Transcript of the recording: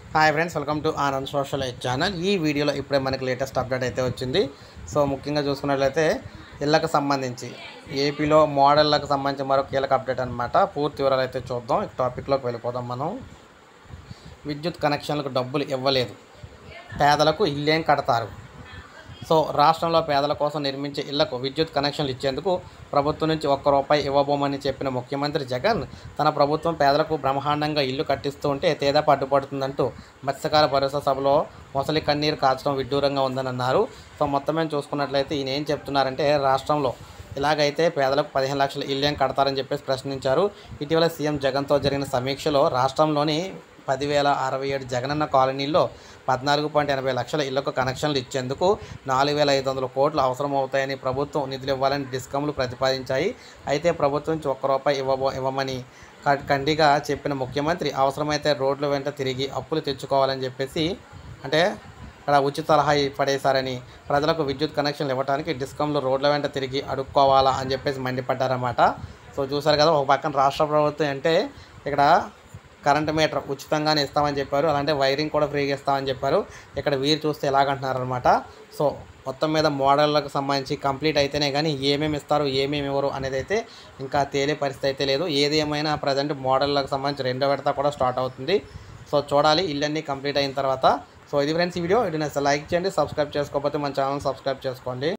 hi friends welcome to Anand social eight channel ఈ వీడియోలో ఇప్పుడే మనకి లేటెస్ట్ అప్డేట్ అయితే వచ్చింది సో ముఖ్యంగా చూసుకున్నట్లయితే ఇళ్ళకు సంబంధించి ఏపీలో మోడళ్లకు సంబంధించి మరో కీలక అప్డేట్ అనమాట పూర్తి వివరాలు అయితే చూద్దాం ఈ టాపిక్లోకి వెళ్ళిపోదాం మనం విద్యుత్ కనెక్షన్లకు డబ్బులు ఇవ్వలేదు పేదలకు ఇల్లేం కడతారు సో రాష్ట్రంలో పేదల కోసం నిర్మించే ఇళ్లకు విద్యుత్ కనెక్షన్లు ఇచ్చేందుకు ప్రభుత్వం నుంచి ఒక్క రూపాయి ఇవ్వబోమని చెప్పిన ముఖ్యమంత్రి జగన్ తన ప్రభుత్వం పేదలకు బ్రహ్మాండంగా ఇల్లు కట్టిస్తూ ఉంటే తేదాపు అడ్డుపడుతుందంటూ మత్స్యకార భరోసా సభలో మొసలి కన్నీరు కాల్చడం విడ్డూరంగా ఉందని అన్నారు సో మొత్తం మేము చూసుకున్నట్లయితే ఈయన ఏం చెప్తున్నారంటే రాష్ట్రంలో ఇలాగైతే పేదలకు పదిహేను లక్షల ఇల్లు ఏం కడతారని చెప్పేసి ప్రశ్నించారు ఇటీవల సీఎం జగన్తో జరిగిన సమీక్షలో రాష్ట్రంలోని పదివేల అరవై ఏడు జగనన్న కాలనీల్లో పద్నాలుగు పాయింట్ ఎనభై లక్షల ఇళ్లకు కనెక్షన్లు ఇచ్చేందుకు నాలుగు వేల ఐదు వందల కోట్లు అవసరమవుతాయని ప్రభుత్వం నిధులు ఇవ్వాలని డిస్కంలు ప్రతిపాదించాయి అయితే ప్రభుత్వం నుంచి ఒక్క రూపాయి ఇవ్వబో ఇవ్వమని క- ఖండిగా చెప్పిన ముఖ్యమంత్రి అవసరమైతే రోడ్ల వెంట తిరిగి అప్పులు తెచ్చుకోవాలని చెప్పేసి అంటే ఇక్కడ ఉచిత సలహా పడేశారని ప్రజలకు విద్యుత్ కనెక్షన్లు ఇవ్వడానికి డిస్కంలు రోడ్ల వెంట తిరిగి అడుక్కోవాలా అని చెప్పేసి మండిపడ్డారన్నమాట సో చూసారు కదా ఒక పక్కన రాష్ట్ర ప్రభుత్వం అంటే ఇక్కడ కరెంట్ మీటర్ ఉచితంగానే ఇస్తామని చెప్పారు అలాంటి వైరింగ్ కూడా ఫ్రీగా ఇస్తామని చెప్పారు ఇక్కడ వీరు చూస్తే ఎలాగంటున్నారు అనమాట సో మొత్తం మీద మోడళ్లకు సంబంధించి కంప్లీట్ అయితేనే కానీ ఏమేమి ఇస్తారు ఏమేమి ఇవ్వరు అనేది అయితే ఇంకా తేలే పరిస్థితి అయితే లేదు ఏది ఏమైనా ప్రజెంట్ మోడళ్లకు సంబంధించి రెండో విడత కూడా స్టార్ట్ అవుతుంది సో చూడాలి ఇల్లన్నీ కంప్లీట్ అయిన తర్వాత సో ఇది ఫ్రెండ్స్ ఈ వీడియో ఇది లైక్ చేయండి సబ్స్క్రైబ్ చేసుకోకపోతే మన ఛానల్ సబ్స్క్రైబ్ చేసుకోండి